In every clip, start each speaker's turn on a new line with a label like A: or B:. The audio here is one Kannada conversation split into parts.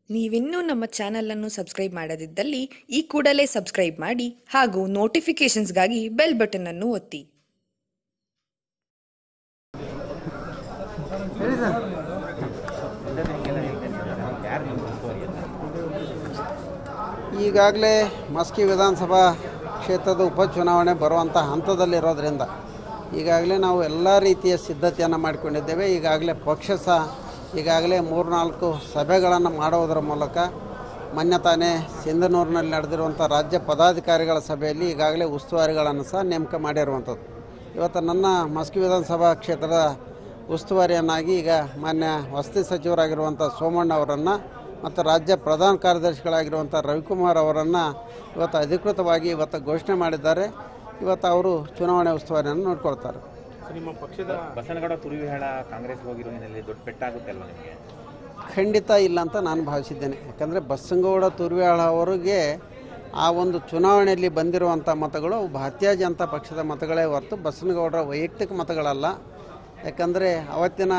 A: ನೀವಿನ್ನೂ ನಮ್ಮ ಚಾನಲನ್ನು ಸಬ್ಸ್ಕ್ರೈಬ್ ಮಾಡದಿದ್ದಲ್ಲಿ ಈ ಕೂಡಲೇ ಸಬ್ಸ್ಕ್ರೈಬ್ ಮಾಡಿ ಹಾಗೂ ನೋಟಿಫಿಕೇಷನ್ಸ್ಗಾಗಿ ಬೆಲ್ ಬಟನ್ ಅನ್ನು ಒತ್ತಿ
B: ಈಗಾಗಲೇ ಮಸ್ಕಿ ವಿಧಾನಸಭಾ ಕ್ಷೇತ್ರದ ಉಪಚುನಾವಣೆ ಬರುವಂಥ ಹಂತದಲ್ಲಿರೋದ್ರಿಂದ ಈಗಾಗಲೇ ನಾವು ಎಲ್ಲ ರೀತಿಯ ಸಿದ್ಧತೆಯನ್ನು ಮಾಡಿಕೊಂಡಿದ್ದೇವೆ ಈಗಾಗಲೇ ಪಕ್ಷ ಸಹ ಈಗಾಗಲೇ ಮೂರ್ನಾಲ್ಕು ಸಭೆಗಳನ್ನು ಮಾಡೋದರ ಮೂಲಕ ಮೊನ್ನೆ ತಾನೇ ಸಿಂಧನೂರಿನಲ್ಲಿ ನಡೆದಿರುವಂಥ ರಾಜ್ಯ ಪದಾಧಿಕಾರಿಗಳ ಸಭೆಯಲ್ಲಿ ಈಗಾಗಲೇ ಉಸ್ತುವಾರಿಗಳನ್ನು ಸಹ ನೇಮಕ ಮಾಡಿರುವಂಥದ್ದು ಇವತ್ತು ನನ್ನ ಮಸ್ಕಿ ವಿಧಾನಸಭಾ ಕ್ಷೇತ್ರದ ಉಸ್ತುವಾರಿಯನ್ನಾಗಿ ಈಗ ಮಾನ್ಯ ವಸತಿ ಸಚಿವರಾಗಿರುವಂಥ ಸೋಮಣ್ಣ ಅವರನ್ನು ಮತ್ತು ರಾಜ್ಯ ಪ್ರಧಾನ ಕಾರ್ಯದರ್ಶಿಗಳಾಗಿರುವಂಥ ರವಿಕುಮಾರ್ ಅವರನ್ನು ಇವತ್ತು ಅಧಿಕೃತವಾಗಿ ಇವತ್ತು ಘೋಷಣೆ ಮಾಡಿದ್ದಾರೆ ಇವತ್ತು ಅವರು ಚುನಾವಣೆ ಉಸ್ತುವಾರಿಯನ್ನು ನೋಡ್ಕೊಳ್ತಾರೆ
C: ನಿಮ್ಮ ಪಕ್ಷದ
D: ಬಸನಗೌಡ ತುರುವಿಹೇಳ ಕಾಂಗ್ರೆಸ್ಗೆ ಹೋಗಿರೋ ಹಿನ್ನೆಲೆ ದೊಡ್ಡ ಪೆಟ್ಟಾಗುತ್ತೆ ಅಲ್ವಾ ನಿಮಗೆ
B: ಖಂಡಿತ ಇಲ್ಲ ಅಂತ ನಾನು ಭಾವಿಸಿದ್ದೇನೆ ಯಾಕಂದರೆ ಬಸ್ಸಂಗೌಡ ತುರ್ವ್ಯಾಳ ಅವರಿಗೆ ಆ ಒಂದು ಚುನಾವಣೆಯಲ್ಲಿ ಬಂದಿರುವಂಥ ಮತಗಳು ಅವು ಭಾರತೀಯ ಜನತಾ ಪಕ್ಷದ ಮತಗಳೇ ಹೊರತು ಬಸನಗೌಡರ ವೈಯಕ್ತಿಕ ಮತಗಳಲ್ಲ ಯಾಕಂದರೆ ಅವತ್ತಿನ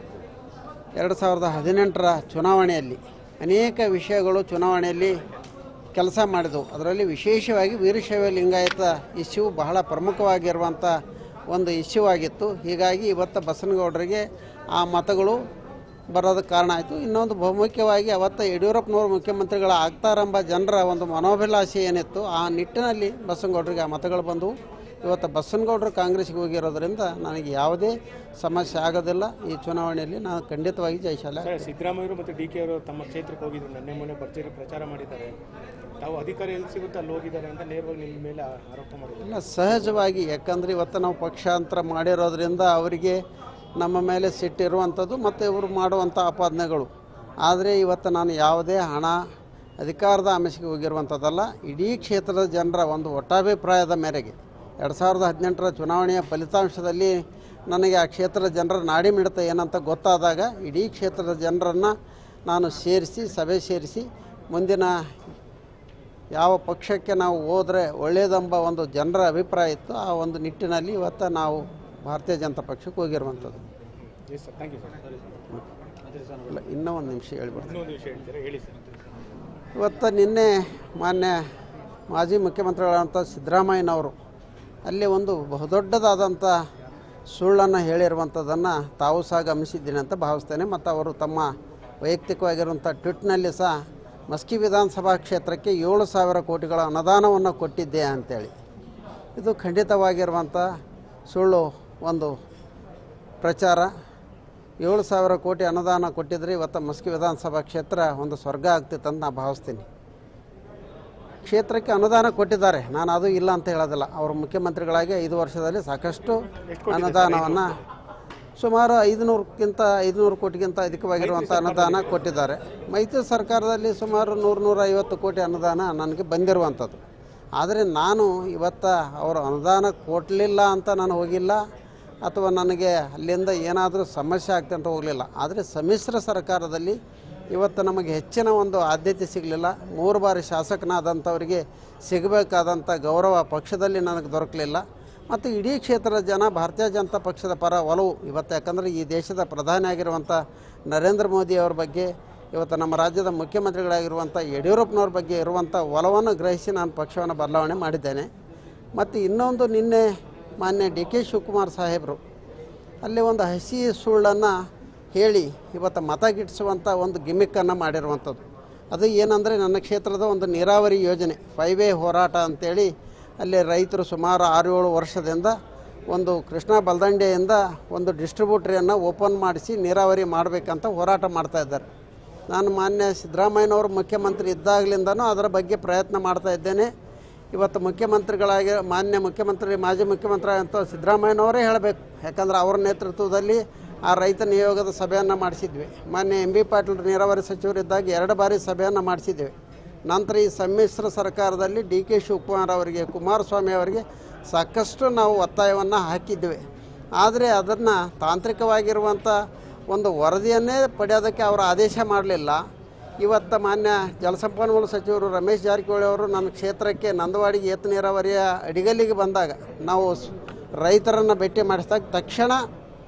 B: ಎರಡು ಸಾವಿರದ ಹದಿನೆಂಟರ ಚುನಾವಣೆಯಲ್ಲಿ ಅನೇಕ ವಿಷಯಗಳು ಚುನಾವಣೆಯಲ್ಲಿ ಕೆಲಸ ಮಾಡಿದವು ಅದರಲ್ಲಿ ವಿಶೇಷವಾಗಿ ವೀರಶೈವ ಲಿಂಗಾಯತ ಇಶ್ಯೂ ಬಹಳ ಪ್ರಮುಖವಾಗಿರುವಂಥ ಒಂದು ಇಶ್ಯೂ ಆಗಿತ್ತು ಹೀಗಾಗಿ ಇವತ್ತು ಬಸನಗೌಡರಿಗೆ ಆ ಮತಗಳು ಬರೋದಕ್ಕೆ ಕಾರಣ ಆಯಿತು ಇನ್ನೊಂದು ಬಹುಮುಖ್ಯವಾಗಿ ಅವತ್ತು ಯಡಿಯೂರಪ್ಪನವರು ಮುಖ್ಯಮಂತ್ರಿಗಳ ಆಗ್ತಾರೆಂಬ ಜನರ ಒಂದು ಮನೋಭಿಲಾಷೆ ಏನಿತ್ತು ಆ ನಿಟ್ಟಿನಲ್ಲಿ ಬಸನಗೌಡರಿಗೆ ಆ ಮತಗಳು ಬಂದವು ಇವತ್ತು ಬಸನಗೌಡರು ಕಾಂಗ್ರೆಸ್ಗೆ ಹೋಗಿರೋದ್ರಿಂದ ನನಗೆ ಯಾವುದೇ ಸಮಸ್ಯೆ ಆಗೋದಿಲ್ಲ ಈ ಚುನಾವಣೆಯಲ್ಲಿ ನಾನು ಖಂಡಿತವಾಗಿ ಜಯಶಾಲ
C: ಸರ್ ಸಿದ್ದರಾಮಯ್ಯರು ಮತ್ತು ಡಿ ಕೆ ಅವರು ತಮ್ಮ ಕ್ಷೇತ್ರಕ್ಕೆ ಹೋಗಿದ್ರು ನಿನ್ನೆ ಮೊನ್ನೆ ಭರ್ಜರಿ ಪ್ರಚಾರ ಮಾಡಿದ್ದಾರೆ ತಾವು ಅಧಿಕಾರ ಎಲ್ಲಿ ಸಿಗುತ್ತೆ ಅಲ್ಲಿ ಹೋಗಿದ್ದಾರೆ ಅಂತ ನೇರವಾಗಿ ನಿಮ್ಮ ಮೇಲೆ ಆರೋಪ ಮಾಡಿದ್ದಾರೆ
B: ಇಲ್ಲ ಸಹಜವಾಗಿ ಯಾಕಂದರೆ ಇವತ್ತು ನಾವು ಪಕ್ಷಾಂತರ ಮಾಡಿರೋದ್ರಿಂದ ಅವರಿಗೆ ನಮ್ಮ ಮೇಲೆ ಸಿಟ್ಟಿರುವಂಥದ್ದು ಮತ್ತು ಇವರು ಮಾಡುವಂಥ ಆಪಾದನೆಗಳು ಆದರೆ ಇವತ್ತು ನಾನು ಯಾವುದೇ ಹಣ ಅಧಿಕಾರದ ಆಮಿಷಕ್ಕೆ ಹೋಗಿರುವಂಥದ್ದಲ್ಲ ಇಡೀ ಕ್ಷೇತ್ರದ ಜನರ ಒಂದು ಒಟ್ಟಾಭಿಪ್ರಾಯದ ಮೇರೆಗೆ ಎರಡು ಸಾವಿರದ ಹದಿನೆಂಟರ ಚುನಾವಣೆಯ ಫಲಿತಾಂಶದಲ್ಲಿ ನನಗೆ ಆ ಕ್ಷೇತ್ರದ ಜನರ ನಾಡಿ ಮಿಡಿತ ಏನಂತ ಗೊತ್ತಾದಾಗ ಇಡೀ ಕ್ಷೇತ್ರದ ಜನರನ್ನು ನಾನು ಸೇರಿಸಿ ಸಭೆ ಸೇರಿಸಿ ಮುಂದಿನ ಯಾವ ಪಕ್ಷಕ್ಕೆ ನಾವು ಹೋದರೆ ಒಳ್ಳೆಯದೆಂಬ ಒಂದು ಜನರ ಅಭಿಪ್ರಾಯ ಇತ್ತು ಆ ಒಂದು ನಿಟ್ಟಿನಲ್ಲಿ ಇವತ್ತು ನಾವು ಭಾರತೀಯ ಜನತಾ ಪಕ್ಷಕ್ಕೆ ಹೋಗಿರುವಂಥದ್ದು
C: yes sir thank you sir
B: ಇಲ್ಲ ಇನ್ನೂ ಒಂದು ನಿಮಿಷ ಹೇಳ್ಬಿಡ್ತೀನಿ
C: ಇನ್ನೊಂದು ವಿಷಯ ಹೇಳ್ತೀರಾ ಹೇಳಿ ಸರ್
B: ಇವತ್ತು ನಿನ್ನೆ ಮಾನ್ಯ ಮಾಜಿ ಮುಖ್ಯಮಂತ್ರಿಗಳಾದಂಥ ಸಿದ್ದರಾಮಯ್ಯನವರು ಅಲ್ಲಿ ಒಂದು ಬಹುದೊಡ್ಡದಾದಂಥ ಸುಳ್ಳನ್ನು ಹೇಳಿರುವಂಥದ್ದನ್ನು ತಾವು ಸಹ ಗಮನಿಸಿದ್ದೀನಿ ಅಂತ ಭಾವಿಸ್ತೇನೆ ಮತ್ತು ಅವರು ತಮ್ಮ ವೈಯಕ್ತಿಕವಾಗಿರುವಂಥ ಟ್ವಿಟ್ನಲ್ಲಿ ಸಹ ಮಸ್ಕಿ ವಿಧಾನಸಭಾ ಕ್ಷೇತ್ರಕ್ಕೆ ಏಳು ಸಾವಿರ ಕೋಟಿಗಳ ಅನುದಾನವನ್ನು ಕೊಟ್ಟಿದ್ದೆ ಅಂತೇಳಿ ಇದು ಖಂಡಿತವಾಗಿರುವಂಥ ಸುಳ್ಳು ಒಂದು ಪ್ರಚಾರ ಏಳು ಸಾವಿರ ಕೋಟಿ ಅನುದಾನ ಕೊಟ್ಟಿದ್ರೆ ಇವತ್ತು ಮಸ್ಕಿ ವಿಧಾನಸಭಾ ಕ್ಷೇತ್ರ ಒಂದು ಸ್ವರ್ಗ ಆಗ್ತಿತ್ತು ಅಂತ ನಾನು ಭಾವಿಸ್ತೀನಿ ಕ್ಷೇತ್ರಕ್ಕೆ ಅನುದಾನ ಕೊಟ್ಟಿದ್ದಾರೆ ನಾನು ಅದು ಇಲ್ಲ ಅಂತ ಹೇಳೋದಿಲ್ಲ ಅವರು ಮುಖ್ಯಮಂತ್ರಿಗಳಾಗಿ ಐದು ವರ್ಷದಲ್ಲಿ ಸಾಕಷ್ಟು ಅನುದಾನವನ್ನು ಸುಮಾರು ಐದುನೂರಕ್ಕಿಂತ ಐದುನೂರು ಕೋಟಿಗಿಂತ ಅಧಿಕವಾಗಿರುವಂಥ ಅನುದಾನ ಕೊಟ್ಟಿದ್ದಾರೆ ಮೈತ್ರಿ ಸರ್ಕಾರದಲ್ಲಿ ಸುಮಾರು ನೂರು ನೂರ ಐವತ್ತು ಕೋಟಿ ಅನುದಾನ ನನಗೆ ಬಂದಿರುವಂಥದ್ದು ಆದರೆ ನಾನು ಇವತ್ತು ಅವರು ಅನುದಾನ ಕೊಡಲಿಲ್ಲ ಅಂತ ನಾನು ಹೋಗಿಲ್ಲ ಅಥವಾ ನನಗೆ ಅಲ್ಲಿಂದ ಏನಾದರೂ ಸಮಸ್ಯೆ ಆಗ್ತದೆ ಅಂತ ಹೋಗಲಿಲ್ಲ ಆದರೆ ಸಮ್ಮಿಶ್ರ ಸರ್ಕಾರದಲ್ಲಿ ಇವತ್ತು ನಮಗೆ ಹೆಚ್ಚಿನ ಒಂದು ಆದ್ಯತೆ ಸಿಗಲಿಲ್ಲ ಮೂರು ಬಾರಿ ಶಾಸಕನಾದಂಥವರಿಗೆ ಸಿಗಬೇಕಾದಂಥ ಗೌರವ ಪಕ್ಷದಲ್ಲಿ ನನಗೆ ದೊರಕಲಿಲ್ಲ ಮತ್ತು ಇಡೀ ಕ್ಷೇತ್ರದ ಜನ ಭಾರತೀಯ ಜನತಾ ಪಕ್ಷದ ಪರ ಒಲವು ಇವತ್ತು ಯಾಕಂದರೆ ಈ ದೇಶದ ಪ್ರಧಾನಿ ಆಗಿರುವಂಥ ನರೇಂದ್ರ ಮೋದಿ ಅವ್ರ ಬಗ್ಗೆ ಇವತ್ತು ನಮ್ಮ ರಾಜ್ಯದ ಮುಖ್ಯಮಂತ್ರಿಗಳಾಗಿರುವಂಥ ಯಡಿಯೂರಪ್ಪನವ್ರ ಬಗ್ಗೆ ಇರುವಂಥ ಒಲವನ್ನು ಗ್ರಹಿಸಿ ನಾನು ಪಕ್ಷವನ್ನು ಬದಲಾವಣೆ ಮಾಡಿದ್ದೇನೆ ಮತ್ತು ಇನ್ನೊಂದು ನಿನ್ನೆ ಮಾನ್ಯ ಡಿ ಕೆ ಶಿವಕುಮಾರ್ ಸಾಹೇಬರು ಅಲ್ಲಿ ಒಂದು ಹಸಿ ಸುಳ್ಳನ್ನು ಹೇಳಿ ಇವತ್ತು ಮತ ಗಿಟ್ಟಿಸುವಂಥ ಒಂದು ಗಿಮಿಕ್ಕನ್ನು ಮಾಡಿರುವಂಥದ್ದು ಅದು ಏನಂದರೆ ನನ್ನ ಕ್ಷೇತ್ರದ ಒಂದು ನೀರಾವರಿ ಯೋಜನೆ ಫೈವ್ ವೇ ಹೋರಾಟ ಅಂತೇಳಿ ಅಲ್ಲಿ ರೈತರು ಸುಮಾರು ಆರು ಏಳು ವರ್ಷದಿಂದ ಒಂದು ಕೃಷ್ಣ ಬಲ್ದಂಡೆಯಿಂದ ಒಂದು ಡಿಸ್ಟ್ರಿಬ್ಯೂಟ್ರಿಯನ್ನು ಓಪನ್ ಮಾಡಿಸಿ ನೀರಾವರಿ ಮಾಡಬೇಕಂತ ಹೋರಾಟ ಮಾಡ್ತಾ ಇದ್ದಾರೆ ನಾನು ಮಾನ್ಯ ಸಿದ್ದರಾಮಯ್ಯನವರು ಮುಖ್ಯಮಂತ್ರಿ ಇದ್ದಾಗಲಿಂದನೂ ಅದರ ಬಗ್ಗೆ ಪ್ರಯತ್ನ ಮಾಡ್ತಾ ಇದ್ದೇನೆ ಇವತ್ತು ಮುಖ್ಯಮಂತ್ರಿಗಳಾಗಿ ಮಾನ್ಯ ಮುಖ್ಯಮಂತ್ರಿ ಮಾಜಿ ಮುಖ್ಯಮಂತ್ರಿ ಅಂತ ಸಿದ್ದರಾಮಯ್ಯನವರೇ ಹೇಳಬೇಕು ಯಾಕಂದ್ರೆ ಅವರ ನೇತೃತ್ವದಲ್ಲಿ ಆ ರೈತ ನಿಯೋಗದ ಸಭೆಯನ್ನು ಮಾಡಿಸಿದ್ವಿ ಮಾನ್ಯ ಎಂ ಬಿ ಪಾಟೀಲ್ ನೀರಾವರಿ ಸಚಿವರಿದ್ದಾಗ ಎರಡು ಬಾರಿ ಸಭೆಯನ್ನು ಮಾಡಿಸಿದ್ದೇವೆ ನಂತರ ಈ ಸಮ್ಮಿಶ್ರ ಸರ್ಕಾರದಲ್ಲಿ ಡಿ ಕೆ ಶಿವಕುಮಾರ್ ಅವರಿಗೆ ಕುಮಾರಸ್ವಾಮಿ ಅವರಿಗೆ ಸಾಕಷ್ಟು ನಾವು ಒತ್ತಾಯವನ್ನು ಹಾಕಿದ್ವಿ ಆದರೆ ಅದನ್ನು ತಾಂತ್ರಿಕವಾಗಿರುವಂಥ ಒಂದು ವರದಿಯನ್ನೇ ಪಡೆಯೋದಕ್ಕೆ ಅವರು ಆದೇಶ ಮಾಡಲಿಲ್ಲ ಇವತ್ತು ಮಾನ್ಯ ಜಲಸಂಪನ್ಮೂಲ ಸಚಿವರು ರಮೇಶ್ ಜಾರಕಿಹೊಳಿ ಅವರು ನನ್ನ ಕ್ಷೇತ್ರಕ್ಕೆ ನಂದವಾಡಿಗೆ ಏತ ನೀರಾವರಿಯ ಅಡಿಗಲ್ಲಿಗೆ ಬಂದಾಗ ನಾವು ಸ್- ರೈತರನ್ನು ಭೇಟಿ ಮಾಡಿಸಿದಾಗ ತಕ್ಷಣ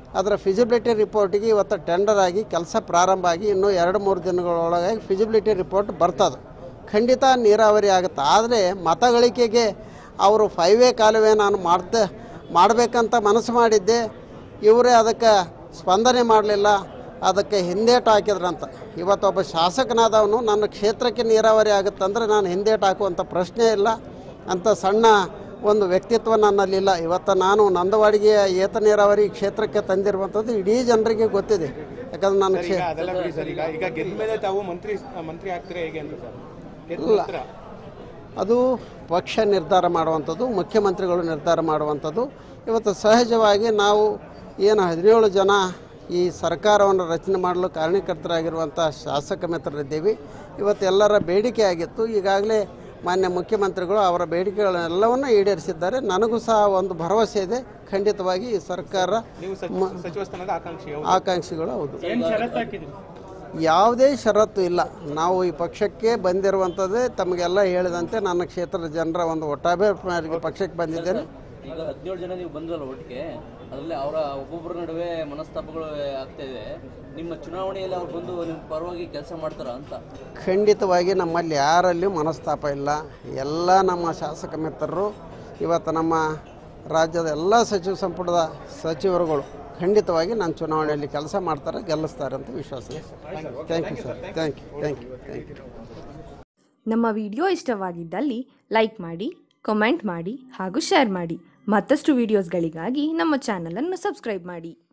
B: ಅದರ ಫಿಸಿಬಿಲಿಟಿ ರಿಪೋರ್ಟಿಗೆ ಇವತ್ತು ಟೆಂಡರ್ ಆಗಿ ಕೆಲಸ ಪ್ರಾರಂಭ ಆಗಿ ಇನ್ನೂ ಎರಡು ಮೂರು ದಿನಗಳೊಳಗಾಗಿ ಫಿಸಿಬಿಲಿಟಿ ರಿಪೋರ್ಟ್ ಬರ್ತದೆ ಖಂಡಿತ ನೀರಾವರಿ ಆಗುತ್ತೆ ಆದರೆ ಮತಗಳಿಕೆಗೆ ಅವರು ಫೈವೇ ಕಾಲುವೆ ನಾನು ಮಾಡ್ದೆ ಮಾಡಬೇಕಂತ ಮನಸ್ಸು ಮಾಡಿದ್ದೆ ಇವರೇ ಅದಕ್ಕೆ ಸ್ಪಂದನೆ ಮಾಡಲಿಲ್ಲ ಅದಕ್ಕೆ ಹಿಂದೇಟು ಹಾಕಿದ್ರಂತ ಇವತ್ತೊಬ್ಬ ಶಾಸಕನಾದವನು ನನ್ನ ಕ್ಷೇತ್ರಕ್ಕೆ ನೀರಾವರಿ ಆಗುತ್ತಂದ್ರೆ ನಾನು ಹಿಂದೇಟು ಹಾಕುವಂಥ ಪ್ರಶ್ನೆ ಇಲ್ಲ ಅಂತ ಸಣ್ಣ ಒಂದು ವ್ಯಕ್ತಿತ್ವ ನನ್ನಲ್ಲಿಲ್ಲ ಇವತ್ತು ನಾನು ನಂದವಾಡಿಗೆಯ ಏತ ನೀರಾವರಿ ಕ್ಷೇತ್ರಕ್ಕೆ ತಂದಿರುವಂಥದ್ದು ಇಡೀ ಜನರಿಗೆ ಗೊತ್ತಿದೆ ಯಾಕಂದ್ರೆ ನನ್ನ
C: ಸರ್
B: ಕ್ಷೇ
C: ಈಗ ಅದೆಲ್ಲ ಬಿಡಿ ಸರ್ ಈಗ ಈಗ ಗೆದ್ದ ಮೇಲೆ ತಾವು ಮಂತ್ರಿ ಮಂತ್ರಿ ಆಗ್ತೀರಾ ಹೇಗೆ ಅಂತ ಸರ್ ಗೆದ್ದ ನಂತರ
B: ಅದು ಪಕ್ಷ ನಿರ್ಧಾರ ಮಾಡುವಂಥದ್ದು ಮುಖ್ಯಮಂತ್ರಿಗಳು ನಿರ್ಧಾರ ಮಾಡುವಂಥದ್ದು ಇವತ್ತು ಸಹಜವಾಗಿ ನಾವು ಏನು ಹದಿನೇಳು ಜನ ಈ ಸರ್ಕಾರವನ್ನು ರಚನೆ ಮಾಡಲು ಕಾರಣೀಕರ್ತರಾಗಿರುವಂಥ ಶಾಸಕ ಮಿತ್ರರಿದ್ದೀವಿ ಇವತ್ತು ಎಲ್ಲರ ಬೇಡಿಕೆ ಆಗಿತ್ತು ಈಗಾಗಲೇ ಮಾನ್ಯ ಮುಖ್ಯಮಂತ್ರಿಗಳು ಅವರ ಬೇಡಿಕೆಗಳನ್ನೆಲ್ಲವನ್ನು ಈಡೇರಿಸಿದ್ದಾರೆ ನನಗೂ ಸಹ ಒಂದು ಭರವಸೆ ಇದೆ ಖಂಡಿತವಾಗಿ ಈ ಸರ್ಕಾರ
C: ನೀವು ಸಚಿವ ಸಚಿವ ಸ್ಥಾನದ ಆಕಾಂಕ್ಷಿ ಹೌದು.
B: ಆಕಾಂಕ್ಷಿಗಳು ಹೌದು ಯಾವುದೇ ಷರತ್ತು ಇಲ್ಲ ನಾವು ಈ ಪಕ್ಷಕ್ಕೆ ಬಂದಿರುವಂಥದ್ದೇ ತಮಗೆಲ್ಲ ಹೇಳಿದಂತೆ ನನ್ನ ಕ್ಷೇತ್ರದ ಜನರ ಒಂದು ಒಟ್ಟಾಭಿಪ್ರಾಯಕ್ಕೆ ಪಕ್ಷಕ್ಕೆ ಬಂದಿದ್ದೇನೆ
E: ಈಗ ಹದಿನೇಳು ಜನ ನೀವು ಬಂದ್ರಲ್ಲ ಒಟ್ಟಿಗೆ ಅದರಲ್ಲಿ ಅವರ ಒಬ್ಬೊಬ್ಬರ ನಡುವೆ ಮನಸ್ತಾಪಗಳು ಆಗ್ತಾ ಇದೆ ನಿಮ್ಮ ಚುನಾವಣೆಯಲ್ಲಿ ಅವ್ರು ಬಂದು ನಿಮ್ಮ ಪರವಾಗಿ ಕೆಲಸ ಮಾಡ್ತಾರ ಅಂತ
B: ಖಂಡಿತವಾಗಿ ನಮ್ಮಲ್ಲಿ ಯಾರಲ್ಲಿಯೂ ಮನಸ್ತಾಪ ಇಲ್ಲ ಎಲ್ಲ ನಮ್ಮ ಶಾಸಕ ಮಿತ್ರರು ಇವತ್ತು ನಮ್ಮ ರಾಜ್ಯದ ಎಲ್ಲ ಸಚಿವ ಸಂಪುಟದ ಸಚಿವರುಗಳು ಖಂಡಿತವಾಗಿ ನಾನು ಚುನಾವಣೆಯಲ್ಲಿ ಕೆಲಸ ಮಾಡ್ತಾರೆ ಗೆಲ್ಲಿಸ್ತಾರೆ ಅಂತ ವಿಶ್ವಾಸ ಇದೆ thank you sir thank you thank you thank you
A: ನಮ್ಮ ವಿಡಿಯೋ ಇಷ್ಟವಾಗಿದ್ದಲ್ಲಿ ಲೈಕ್ ಮಾಡಿ ಕಮೆಂಟ್ ಮಾಡಿ ಹಾಗೂ ಶೇರ್ ಮಾಡಿ ಮತ್ತಷ್ಟು ವಿಡಿಯೋಸ್ಗಳಿಗಾಗಿ ನಮ್ಮ ಚಾನಲನ್ನು ಸಬ್ಸ್ಕ್ರೈಬ್ ಮಾಡಿ